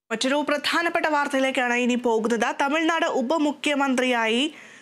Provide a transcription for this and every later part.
മറ്റൊരു പ്രധാനപ്പെട്ട വാർത്തയിലേക്കാണ് ഇനി പോകുന്നത് തമിഴ്നാട് ഉപമുഖ്യമന്ത്രിയായി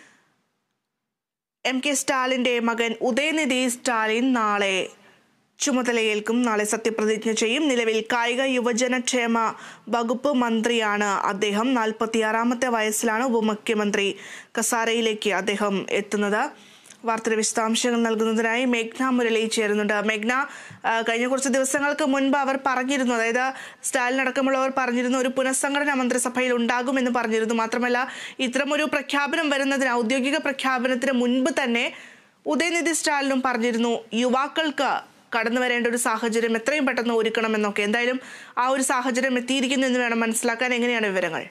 എം കെ സ്റ്റാലിന്റെ മകൻ ഉദയനിധി സ്റ്റാലിൻ നാളെ ചുമതലയേൽക്കും നാളെ സത്യപ്രതിജ്ഞ ചെയ്യും നിലവിൽ കായിക യുവജനക്ഷേമ വകുപ്പ് മന്ത്രിയാണ് അദ്ദേഹം നാൽപ്പത്തിയാറാമത്തെ വയസ്സിലാണ് ഉപമുഖ്യമന്ത്രി കസാരയിലേക്ക് അദ്ദേഹം എത്തുന്നത് വാർത്തയുടെ വിശദാംശങ്ങൾ നൽകുന്നതിനായി മേഘ്ന മുരളി ചേരുന്നുണ്ട് മേഘ്ന ആ, കഴിഞ്ഞ കുറച്ച് ദിവസങ്ങൾക്ക് മുൻപ് അവർ പറഞ്ഞിരുന്നു അതായത് സ്റ്റാലിൻ അടക്കമുള്ളവർ പറഞ്ഞിരുന്നു ഒരു പുനഃസംഘടന മന്ത്രിസഭയിൽ ഉണ്ടാകുമെന്ന് പറഞ്ഞിരുന്നു മാത്രമല്ല ഇത്തരമൊരു പ്രഖ്യാപനം വരുന്നതിന് ഔദ്യോഗിക പ്രഖ്യാപനത്തിന് മുൻപ് തന്നെ ഉദയനിധി സ്റ്റാലിനും പറഞ്ഞിരുന്നു യുവാക്കൾക്ക് കടന്നു വരേണ്ട ഒരു സാഹചര്യം എത്രയും പെട്ടെന്ന് ഒരുക്കണമെന്നൊക്കെ എന്തായാലും ആ ഒരു സാഹചര്യം എത്തിയിരിക്കുന്നു എന്ന് വേണം മനസ്സിലാക്കാൻ എങ്ങനെയാണ് വിവരങ്ങൾ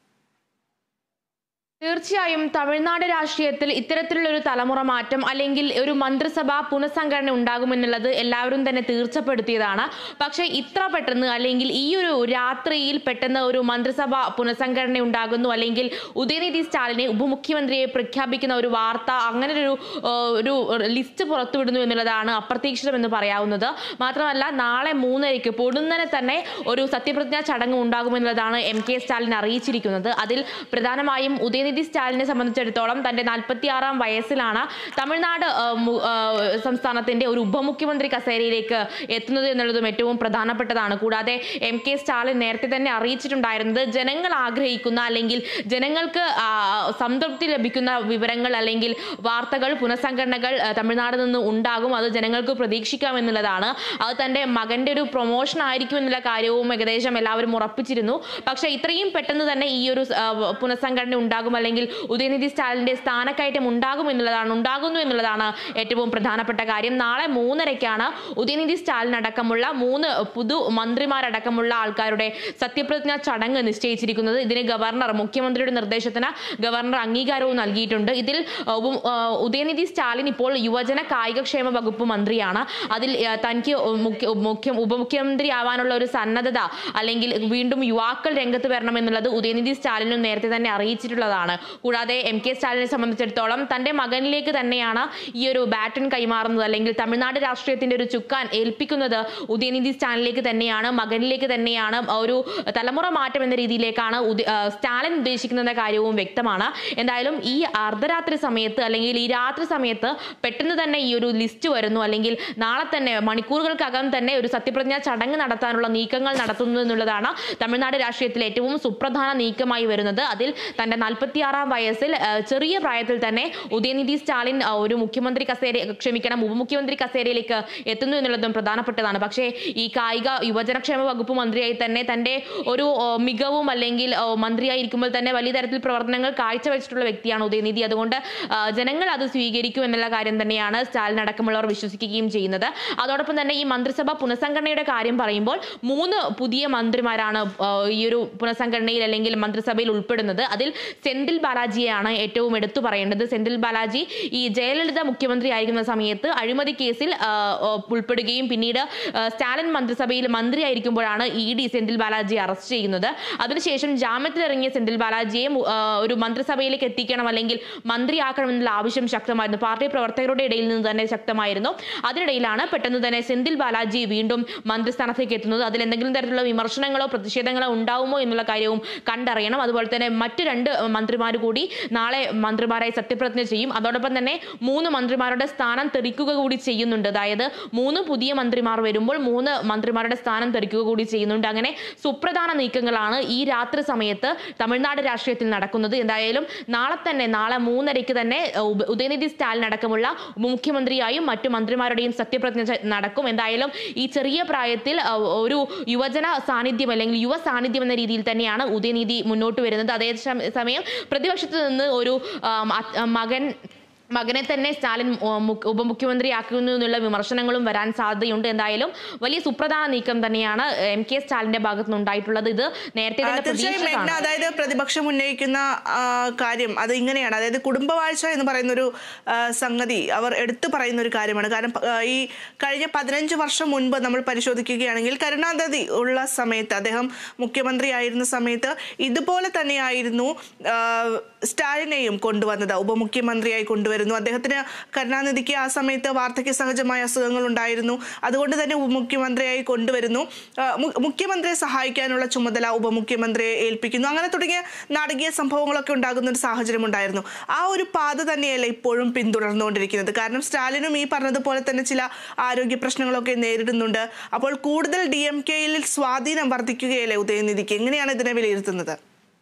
തീർച്ചയായും തമിഴ്നാട് രാഷ്ട്രീയത്തിൽ ഇത്തരത്തിലുള്ള ഒരു തലമുറ മാറ്റം അല്ലെങ്കിൽ ഒരു മന്ത്രിസഭ പുനഃസംഘടന ഉണ്ടാകുമെന്നുള്ളത് എല്ലാവരും തന്നെ തീർച്ചപ്പെടുത്തിയതാണ് പക്ഷേ ഇത്ര പെട്ടെന്ന് അല്ലെങ്കിൽ ഈ ഒരു രാത്രിയിൽ പെട്ടെന്ന് ഒരു മന്ത്രിസഭ പുനഃസംഘടന ഉണ്ടാകുന്നു അല്ലെങ്കിൽ ഉദയനിധി സ്റ്റാലിനെ ഉപമുഖ്യമന്ത്രിയെ പ്രഖ്യാപിക്കുന്ന ഒരു വാർത്ത അങ്ങനെ ഒരു ഏഹ്, ഒരു ലിസ്റ്റ് പുറത്തുവിടുന്നു എന്നുള്ളതാണ് അപ്രതീക്ഷിതമെന്ന് പറയാവുന്നത് മാത്രമല്ല നാളെ മൂന്നരയ്ക്ക് പൊടുന്നനെ തന്നെ ഒരു സത്യപ്രതിജ്ഞാ ചടങ്ങ് ഉണ്ടാകുമെന്നുള്ളതാണ് എം കെ സ്റ്റാലിൻ അറിയിച്ചിരിക്കുന്നത് അതിൽ പ്രധാനമായും ഉദയനിധി സ്റ്റാലിനെ സംബന്ധിച്ചിടത്തോളം തന്റെ നാൽപ്പത്തിയാറാം വയസ്സിലാണ് തമിഴ്നാട് ആ, മു- ആ, സംസ്ഥാനത്തിന്റെ ഒരു ഉപമുഖ്യമന്ത്രി കസേരയിലേക്ക് എത്തുന്നത് എന്നുള്ളതും ഏറ്റവും പ്രധാനപ്പെട്ടതാണ് കൂടാതെ എം കെ സ്റ്റാലിൻ നേരത്തെ തന്നെ അറിയിച്ചിട്ടുണ്ടായിരുന്നത് ജനങ്ങൾ ആഗ്രഹിക്കുന്ന അല്ലെങ്കിൽ ജനങ്ങൾക്ക് ആ, സംതൃപ്തി ലഭിക്കുന്ന വിവരങ്ങൾ അല്ലെങ്കിൽ വാർത്തകൾ പുനഃസംഘടനകൾ ആ, തമിഴ്നാട് നിന്ന് ഉണ്ടാകും അത് ജനങ്ങൾക്ക് പ്രതീക്ഷിക്കാം എന്നുള്ളതാണ് അത് തന്റെ മകന്റെ ഒരു പ്രൊമോഷൻ ആയിരിക്കും എന്നുള്ള കാര്യവും ഏകദേശം എല്ലാവരും ഉറപ്പിച്ചിരുന്നു പക്ഷേ ഇത്രയും പെട്ടെന്ന് തന്നെ ഈ ഒരു ആ, പുനഃസംഘടന ഉണ്ടാകും അല്ലെങ്കിൽ ഉദയനിധി സ്റ്റാലിന്റെ സ്ഥാനക്കയറ്റം ഉണ്ടാകും എന്നുള്ളതാണ് ഉണ്ടാകുന്നു എന്നുള്ളതാണ് ഏറ്റവും പ്രധാനപ്പെട്ട കാര്യം നാളെ മൂന്നരയ്ക്കാണ് ഉദയനിധി സ്റ്റാലിൻ അടക്കമുള്ള മൂന്ന് പുതു മന്ത്രിമാരടക്കമുള്ള ആൾക്കാരുടെ സത്യപ്രതിജ്ഞ ചടങ്ങ് നിശ്ചയിച്ചിരിക്കുന്നത് ഇതിന് ഗവർണർ മുഖ്യമന്ത്രിയുടെ നിർദ്ദേശത്തിന് ഗവർണർ അംഗീകാരവും നൽകിയിട്ടുണ്ട് ഇതിൽ ആ, ഉപ- ആ, ഉദയനിധി സ്റ്റാലിൻ ഇപ്പോൾ യുവജന കായികക്ഷേമ വകുപ്പ് മന്ത്രിയാണ് അതിൽ ആ, തനിക്ക് മുഖ്യ മുഖ്യ ഉപമുഖ്യമന്ത്രി ആവാനുള്ള ഒരു സന്നദ്ധത അല്ലെങ്കിൽ വീണ്ടും യുവാക്കൾ രംഗത്ത് വരണമെന്നുള്ളത് ഉദയനിധി സ്റ്റാലിനും നേരത്തെ തന്നെ അറിയിച്ചിട്ടുള്ളതാണ് കൂടാതെ എം കെ സ്റ്റാലിനെ സംബന്ധിച്ചിടത്തോളം തന്റെ മകനിലേക്ക് തന്നെയാണ് ഈ ഒരു ബാറ്റൺ കൈമാറുന്നത് അല്ലെങ്കിൽ തമിഴ്നാട് രാഷ്ട്രീയത്തിന്റെ ഒരു ചുക്കാൻ ഏൽപ്പിക്കുന്നത് ഉദയനിധി സ്റ്റാലിനിലേക്ക് തന്നെയാണ് മകനിലേക്ക് തന്നെയാണ് ഒരു തലമുറ മാറ്റം എന്ന രീതിയിലേക്കാണ് ഉദ- ആ, സ്റ്റാലിൻ ഉദ്ദേശിക്കുന്ന കാര്യവും വ്യക്തമാണ് എന്തായാലും ഈ അർദ്ധരാത്രി സമയത്ത് അല്ലെങ്കിൽ ഈ രാത്രി സമയത്ത് പെട്ടെന്ന് തന്നെ ഈ ഒരു ലിസ്റ്റ് വരുന്നു അല്ലെങ്കിൽ നാളെ തന്നെ മണിക്കൂറുകൾക്കകം തന്നെ ഒരു സത്യപ്രതിജ്ഞാ ചടങ്ങ് നടത്താനുള്ള നീക്കങ്ങൾ നടത്തുന്നു എന്നുള്ളതാണ് തമിഴ്നാട് രാഷ്ട്രീയത്തിൽ ഏറ്റവും സുപ്രധാന നീക്കമായി വരുന്നത് അതിൽ തന്റെ നാൽപ്പത്തിയാറാം വയസ്സിൽ ആ, ചെറിയ പ്രായത്തിൽ തന്നെ ഉദയനിധി സ്റ്റാലിൻ ആ, ഒരു മുഖ്യമന്ത്രി കസേര ക്ഷമിക്കണം ഉപമുഖ്യമന്ത്രി കസേരയിലേക്ക് എത്തുന്നു എന്നുള്ളതും പ്രധാനപ്പെട്ടതാണ് പക്ഷേ ഈ കായിക യുവജനക്ഷേമ വകുപ്പ് മന്ത്രിയായി തന്നെ തന്റെ ഒരു ആ, മികവും അല്ലെങ്കിൽ ആ, മന്ത്രിയായിരിക്കുമ്പോൾ തന്നെ വലിയ തരത്തിൽ പ്രവർത്തനങ്ങൾ കാഴ്ചവെച്ചിട്ടുള്ള വ്യക്തിയാണ് ഉദയനിധി അതുകൊണ്ട് ആ, ജനങ്ങൾ അത് സ്വീകരിക്കും എന്നുള്ള കാര്യം തന്നെയാണ് സ്റ്റാലിൻ അടക്കമുള്ളവർ വിശ്വസിക്കുകയും ചെയ്യുന്നത് അതോടൊപ്പം തന്നെ ഈ മന്ത്രിസഭ പുനഃസംഘടനയുടെ കാര്യം പറയുമ്പോൾ മൂന്ന് പുതിയ മന്ത്രിമാരാണ് ആ, ഈ ഒരു പുനഃസംഘടനയിൽ അല്ലെങ്കിൽ മന്ത്രിസഭയിൽ ഉൾപ്പെടുന്നത് അതിൽ സെന്തിൽ ബാലാജിയെയാണ് ഏറ്റവും എടുത്തു പറയേണ്ടത് സെന്തിൽ ബാലാജി ഈ ജയലളിത മുഖ്യമന്ത്രി ആയിരിക്കുന്ന സമയത്ത് അഴിമതി കേസിൽ ആ, ആ, ഉൾപ്പെടുകയും പിന്നീട് ആ, സ്റ്റാലിൻ മന്ത്രിസഭയിൽ മന്ത്രിയായിരിക്കുമ്പോഴാണ് ഇ ഡി സെന്തിൽ ബാലാജിയെ അറസ്റ്റ് ചെയ്യുന്നത് അതിനുശേഷം ജാമ്യത്തിലിറങ്ങിയ സെന്തിൽ ബാലാജിയെ മു- ആ, ഒരു മന്ത്രിസഭയിലേക്ക് എത്തിക്കണം അല്ലെങ്കിൽ മന്ത്രിയാക്കണം എന്നുള്ള ആവശ്യം ശക്തമായിരുന്നു പാർട്ടി പ്രവർത്തകരുടെ ഇടയിൽ നിന്ന് തന്നെ ശക്തമായിരുന്നു അതിനിടയിലാണ് പെട്ടെന്ന് തന്നെ സെന്തിൽ ബാലാജി വീണ്ടും മന്ത്രിസ്ഥാനത്തേക്ക് എത്തുന്നത് അതിൽ എന്തെങ്കിലും തരത്തിലുള്ള വിമർശനങ്ങളോ പ്രതിഷേധങ്ങളോ ഉണ്ടാവുമോ എന്നുള്ള കാര്യവും കണ്ടറിയണം അതുപോലെ തന്നെ മറ്റു രണ്ട് മന്ത്രിമാർ കൂടി നാളെ മന്ത്രിമാരായി സത്യപ്രതിജ്ഞ ചെയ്യും അതോടൊപ്പം തന്നെ മൂന്ന് മന്ത്രിമാരുടെ സ്ഥാനം തെറിക്കുക കൂടി ചെയ്യുന്നുണ്ട് അതായത് മൂന്ന് പുതിയ മന്ത്രിമാർ വരുമ്പോൾ മൂന്ന് മന്ത്രിമാരുടെ സ്ഥാനം തെറിക്കുക കൂടി ചെയ്യുന്നുണ്ട് അങ്ങനെ സുപ്രധാന നീക്കങ്ങളാണ് ഈ രാത്രി സമയത്ത് തമിഴ്നാട് രാഷ്ട്രീയത്തിൽ നടക്കുന്നത് എന്തായാലും നാളെ തന്നെ നാളെ മൂന്നരയ്ക്ക് തന്നെ ഉപ- ഉദയനിധി സ്റ്റാലിൻ അടക്കമുള്ള ഉപമുഖ്യമന്ത്രിയായും മറ്റു മന്ത്രിമാരുടെയും സത്യപ്രതിജ്ഞ ച- നടക്കും എന്തായാലും ഈ ചെറിയ പ്രായത്തിൽ ആ, ഒരു യുവജന സാന്നിധ്യം അല്ലെങ്കിൽ യുവ സാന്നിധ്യം എന്ന രീതിയിൽ തന്നെയാണ് ഉദയനിധി മുന്നോട്ട് വരുന്നത് അതേ സമ- സമയം പ്രതിപക്ഷത്ത് നിന്ന് ഒരു ആം, അ- മകൻ മകനെ തന്നെ സ്റ്റാലിൻ ഉ- മു- ഉപമുഖ്യമന്ത്രിയാക്കുന്നു എന്നുള്ള വിമർശനങ്ങളും വരാൻ സാധ്യതയുണ്ട് എന്തായാലും വലിയ സുപ്രധാന നീക്കം തന്നെയാണ് എം കെ സ്റ്റാലിന്റെ ഭാഗത്തു നിന്നുണ്ടായിട്ടുള്ളത് ഇത് നേരത്തെ ആ, തന്നെ തീർച്ചയായും മേഘ്ന പ്രതീക്ഷിച്ചതാണ് അതായത് പ്രതിപക്ഷം ഉന്നയിക്കുന്ന ആ, കാര്യം അത് ഇങ്ങനെയാണ് അതായത് കുടുംബവാഴ്ച എന്ന് പറയുന്ന ഒരു ആ, സംഗതി അവർ എടുത്തു പറയുന്ന ഒരു കാര്യമാണ് കാരണം ആ, ഈ കഴിഞ്ഞ പതിനഞ്ച് വർഷം മുൻപ് നമ്മൾ പരിശോധിക്കുകയാണെങ്കിൽ കരുണാനിധി ഉള്ള സമയത്ത് അദ്ദേഹം മുഖ്യമന്ത്രി ആയിരുന്ന സമയത്ത് ഇതുപോലെ തന്നെയായിരുന്നു ആ, സ്റ്റാലിനെയും കൊണ്ടുവന്നത് ഉപമുഖ്യമന്ത്രിയായി കൊണ്ടുവരുന്നത് കൊണ്ടുവരുന്നു അദ്ദേഹത്തിന് കരുണാനിധിക്ക് ആ സമയത്ത് വാർദ്ധക്യ സഹജമായ അസുഖങ്ങൾ ഉണ്ടായിരുന്നു അതുകൊണ്ട് തന്നെ ഉപമുഖ്യമന്ത്രിയായി കൊണ്ടുവരുന്നു ആ, മു- മുഖ്യമന്ത്രിയെ സഹായിക്കാനുള്ള ചുമതല ഉപമുഖ്യമന്ത്രിയെ ഏൽപ്പിക്കുന്നു അങ്ങനെ തുടങ്ങിയ നാടകീയ സംഭവങ്ങളൊക്കെ ഉണ്ടാകുന്ന ഒരു സാഹചര്യം ഉണ്ടായിരുന്നു ആ ഒരു പാത തന്നെയല്ല ഇപ്പോഴും പിന്തുടർന്നുകൊണ്ടിരിക്കുന്നത് കാരണം സ്റ്റാലിനും ഈ പറഞ്ഞതുപോലെ തന്നെ ചില ആരോഗ്യ പ്രശ്നങ്ങളൊക്കെ നേരിടുന്നുണ്ട് അപ്പോൾ കൂടുതൽ ഡി എം കെയിൽ സ്വാധീനം വർദ്ധിക്കുകയല്ലേ ഉദയനിധിക്ക് എങ്ങനെയാണ് ഇതിനെ വിലയിരുത്തുന്നത്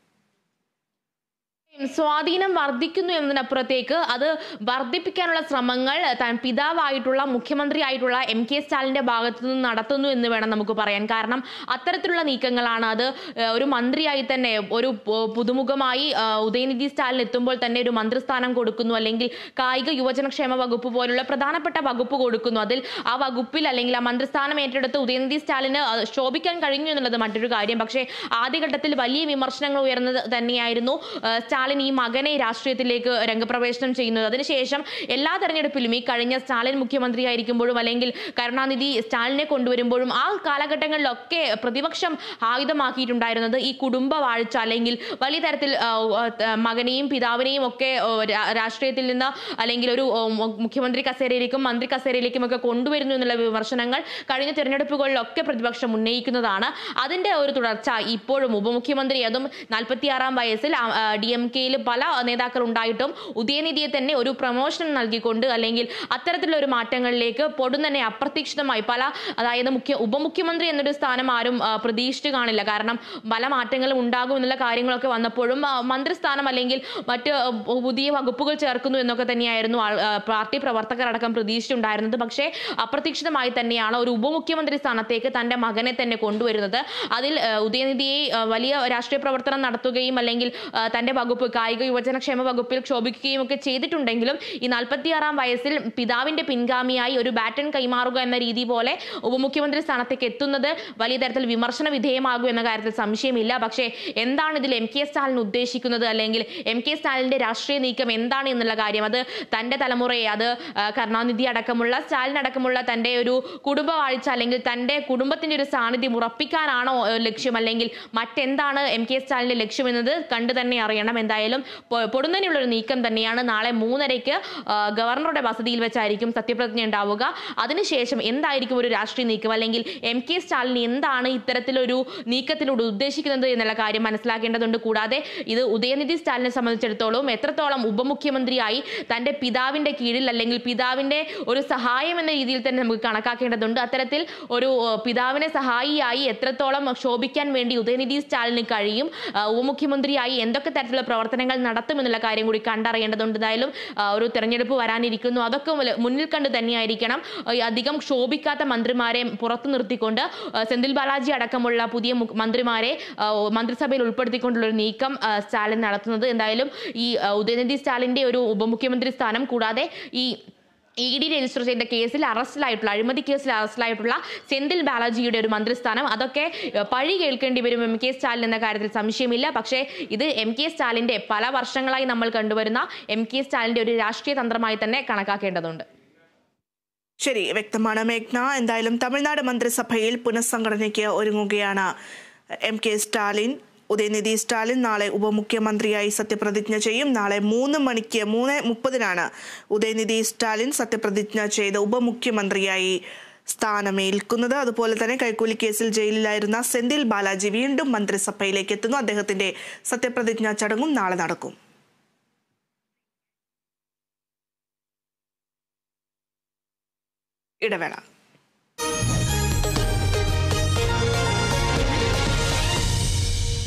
സ്വാധീനം വർദ്ധിക്കുന്നു എന്നതിനപ്പുറത്തേക്ക് അത് വർദ്ധിപ്പിക്കാനുള്ള ശ്രമങ്ങൾ താൻ പിതാവായിട്ടുള്ള മുഖ്യമന്ത്രി ആയിട്ടുള്ള എം കെ സ്റ്റാലിന്റെ ഭാഗത്തു നിന്ന് നടത്തുന്നു എന്ന് വേണം നമുക്ക് പറയാൻ കാരണം അത്തരത്തിലുള്ള നീക്കങ്ങളാണ് അത് ഏഹ്, ഒരു മന്ത്രിയായി തന്നെ ഒരു പു- പുതുമുഖമായി ആ, ഉദയനിധി സ്റ്റാലിൻ എത്തുമ്പോൾ തന്നെ ഒരു മന്ത്രിസ്ഥാനം കൊടുക്കുന്നു അല്ലെങ്കിൽ കായിക യുവജനക്ഷേമ വകുപ്പ് പോലുള്ള പ്രധാനപ്പെട്ട വകുപ്പ് കൊടുക്കുന്നു അതിൽ ആ വകുപ്പിൽ അല്ലെങ്കിൽ ആ മന്ത്രിസ്ഥാനം ഏറ്റെടുത്ത് ഉദയനിധി സ്റ്റാലിന് അത് ശോഭിക്കാൻ കഴിഞ്ഞു എന്നുള്ളത് മറ്റൊരു കാര്യം പക്ഷേ ആദ്യഘട്ടത്തിൽ വലിയ വിമർശനങ്ങൾ ഉയർന്നത് തന്നെയായിരുന്നു ആ, സ്റ്റാലിൻ ഈ മകനെ രാഷ്ട്രീയത്തിലേക്ക് രംഗപ്രവേശനം ചെയ്യുന്നത് അതിനുശേഷം എല്ലാ തെരഞ്ഞെടുപ്പിലും ഈ കഴിഞ്ഞ സ്റ്റാലിൻ മുഖ്യമന്ത്രിയായിരിക്കുമ്പോഴും അല്ലെങ്കിൽ കരുണാനിധി സ്റ്റാലിനെ കൊണ്ടുവരുമ്പോഴും ആ കാലഘട്ടങ്ങളിലൊക്കെ പ്രതിപക്ഷം ആയുധമാക്കിയിട്ടുണ്ടായിരുന്നത് ഈ കുടുംബ വാഴ്ച അല്ലെങ്കിൽ വലിയ തരത്തിൽ ആ, ആ, മകനെയും പിതാവിനെയും ഒക്കെ ഓ, രാ- രാഷ്ട്രീയത്തിൽ നിന്ന് അല്ലെങ്കിൽ ഒരു ഓ, മു- മുഖ്യമന്ത്രി കസേരയിലേക്കും മന്ത്രി കസേരയിലേക്കും ഒക്കെ കൊണ്ടുവരുന്നു എന്നുള്ള വിമർശനങ്ങൾ കഴിഞ്ഞ തെരഞ്ഞെടുപ്പുകളിലൊക്കെ പ്രതിപക്ഷം ഉന്നയിക്കുന്നതാണ് അതിന്റെ ഒരു തുടർച്ച ഇപ്പോഴും ഉപമുഖ്യമന്ത്രി അതും നാൽപ്പത്തിയാറാം വയസ്സിൽ ഡി എം കെയിൽ പല നേതാക്കൾ ഉണ്ടായിട്ടും ഉദയനിധിയെ തന്നെ ഒരു പ്രൊമോഷൻ നൽകിക്കൊണ്ട് അല്ലെങ്കിൽ അത്തരത്തിലുള്ള ഒരു മാറ്റങ്ങളിലേക്ക് പൊടുന്നനെ അപ്രതീക്ഷിതമായി പല അതായത് മുഖ്യ ഉപമുഖ്യമന്ത്രി എന്നൊരു സ്ഥാനം ആരും ആ, പ്രതീക്ഷിച്ചു കാണില്ല കാരണം പല മാറ്റങ്ങളും ഉണ്ടാകും എന്നുള്ള കാര്യങ്ങളൊക്കെ വന്നപ്പോഴും ആ, മന്ത്രിസ്ഥാനം അല്ലെങ്കിൽ മറ്റ് ആ, പുതിയ വകുപ്പുകൾ ചേർക്കുന്നു എന്നൊക്കെ തന്നെയായിരുന്നു ആൾ- ആ, പാർട്ടി പ്രവർത്തകരടക്കം പ്രതീക്ഷിച്ചിട്ടുണ്ടായിരുന്നത് പക്ഷേ അപ്രതീക്ഷിതമായി തന്നെയാണ് ഒരു ഉപമുഖ്യമന്ത്രി സ്ഥാനത്തേക്ക് തന്റെ മകനെ തന്നെ കൊണ്ടുവരുന്നത് അതിൽ ആ, ഉദയനിധിയെ ആ, വലിയ രാഷ്ട്രീയ പ്രവർത്തനം നടത്തുകയും അല്ലെങ്കിൽ ആ, തന്റെ വകുപ്പ് കായിക യുവജനക്ഷേമ വകുപ്പിൽ ക്ഷോഭിക്കുകയും ഒക്കെ ചെയ്തിട്ടുണ്ടെങ്കിലും ഈ നാൽപ്പത്തിയാറാം വയസ്സിൽ പിതാവിന്റെ പിൻഗാമിയായി ഒരു ബാറ്റൺ കൈമാറുക എന്ന രീതി പോലെ ഉപമുഖ്യമന്ത്രി സ്ഥാനത്തേക്ക് എത്തുന്നത് വലിയ തരത്തിൽ വിമർശന വിധേയമാകും എന്ന കാര്യത്തിൽ സംശയമില്ല പക്ഷേ എന്താണ് ഇതിൽ എം കെ സ്റ്റാലിൻ ഉദ്ദേശിക്കുന്നത് അല്ലെങ്കിൽ എം കെ സ്റ്റാലിന്റെ രാഷ്ട്രീയ നീക്കം എന്താണ് എന്നുള്ള കാര്യം അത് തന്റെ തലമുറയെ അത് ആ, കരുണാനിധി അടക്കമുള്ള സ്റ്റാലിൻ അടക്കമുള്ള തന്റെ ഒരു കുടുംബവാഴ്ച അല്ലെങ്കിൽ തന്റെ കുടുംബത്തിന്റെ ഒരു സാന്നിധ്യം ഉറപ്പിക്കാനാണോ ഏഹ്, ലക്ഷ്യം അല്ലെങ്കിൽ മറ്റെന്താണ് എം കെ സ്റ്റാലിന്റെ ലക്ഷ്യം എന്നത് കണ്ടു തന്നെ അറിയണം എന്തായാലും പൊ- പൊടുന്നനെയുള്ള ഒരു നീക്കം തന്നെയാണ് നാളെ മൂന്നരയ്ക്ക് ആ, ഗവർണറുടെ വസതിയിൽ വെച്ചായിരിക്കും സത്യപ്രതിജ്ഞ ഉണ്ടാവുക അതിനുശേഷം എന്തായിരിക്കും ഒരു രാഷ്ട്രീയ നീക്കം അല്ലെങ്കിൽ എം കെ സ്റ്റാലിൻ എന്താണ് ഇത്തരത്തിലൊരു നീക്കത്തിലൂടെ ഉദ്ദേശിക്കുന്നത് എന്നുള്ള കാര്യം മനസ്സിലാക്കേണ്ടതുണ്ട് കൂടാതെ ഇത് ഉദയനിധി സ്റ്റാലിനെ സംബന്ധിച്ചിടത്തോളം എത്രത്തോളം ഉപമുഖ്യമന്ത്രിയായി തന്റെ പിതാവിന്റെ കീഴിൽ അല്ലെങ്കിൽ പിതാവിന്റെ ഒരു സഹായം എന്ന രീതിയിൽ തന്നെ നമുക്ക് കണക്കാക്കേണ്ടതുണ്ട് അത്തരത്തിൽ ഒരു ഏഹ്, പിതാവിനെ സഹായിയായി എത്രത്തോളം ശോഭിക്കാൻ വേണ്ടി ഉദയനിധി സ്റ്റാലിന് കഴിയും ആ, ഉപമുഖ്യമന്ത്രിയായി എന്തൊക്കെ തരത്തിലുള്ള പ്രവർത്തനങ്ങൾ നടത്തും എന്നുള്ള കാര്യം കൂടി കണ്ടറിയേണ്ടതുണ്ട് എന്തായാലും ആ, ഒരു തെരഞ്ഞെടുപ്പ് വരാനിരിക്കുന്നു അതൊക്കെ മുല- മുന്നിൽ കണ്ട് തന്നെയായിരിക്കണം ആ, ഈ അധികം ശോഭിക്കാത്ത മന്ത്രിമാരെ പുറത്തു നിർത്തിക്കൊണ്ട് ആ, സെന്തിൽ ബാലാജി അടക്കമുള്ള പുതിയ മു- മന്ത്രിമാരെ ആ, മന്ത്രിസഭയിൽ ഉൾപ്പെടുത്തിക്കൊണ്ടുള്ള ഒരു നീക്കം ആ, സ്റ്റാലിൻ നടത്തുന്നത് എന്തായാലും ഈ ആ, ഉദയനിധി സ്റ്റാലിന്റെ ഒരു ഉപമുഖ്യമന്ത്രി സ്ഥാനം കൂടാതെ ഈ ഇ ഡി രജിസ്റ്റർ ചെയ്ത കേസിൽ അറസ്റ്റിലായിട്ടുള്ള അഴിമതി കേസിൽ അറസ്റ്റിലായിട്ടുള്ള സെന്തിൽ ബാലാജിയുടെ ഒരു മന്ത്രിസ്ഥാനം അതൊക്കെ ഏഹ്, പഴി കേൾക്കേണ്ടി വരും എം കെ സ്റ്റാലിൻ എന്ന കാര്യത്തിൽ സംശയമില്ല പക്ഷേ ഇത് എം കെ സ്റ്റാലിന്റെ പല വർഷങ്ങളായി നമ്മൾ കണ്ടുവരുന്ന എം കെ സ്റ്റാലിന്റെ ഒരു രാഷ്ട്രീയ തന്ത്രമായി തന്നെ കണക്കാക്കേണ്ടതുണ്ട് ശരി വ്യക്തമാണ് മേഘ്ന എന്തായാലും തമിഴ്നാട് മന്ത്രിസഭയിൽ പുനഃസംഘടനയ്ക്ക് ഒരുങ്ങുകയാണ് എം കെ സ്റ്റാലിൻ ഉദയനിധി സ്റ്റാലിൻ നാളെ ഉപമുഖ്യമന്ത്രിയായി സത്യപ്രതിജ്ഞ ചെയ്യും നാളെ മൂന്ന് മണിക്ക് മൂന്ന് മുപ്പതിനാണ് ഉദയനിധി സ്റ്റാലിൻ സത്യപ്രതിജ്ഞ ചെയ്ത് ഉപമുഖ്യമന്ത്രിയായി സ്ഥാനമേൽക്കുന്നത് അതുപോലെ തന്നെ കൈക്കൂലി കേസിൽ ജയിലിലായിരുന്ന സെന്തിൽ ബാലാജി വീണ്ടും മന്ത്രിസഭയിലേക്ക് എത്തുന്നു അദ്ദേഹത്തിന്റെ സത്യപ്രതിജ്ഞാ ചടങ്ങും നാളെ നടക്കും ഇടവേള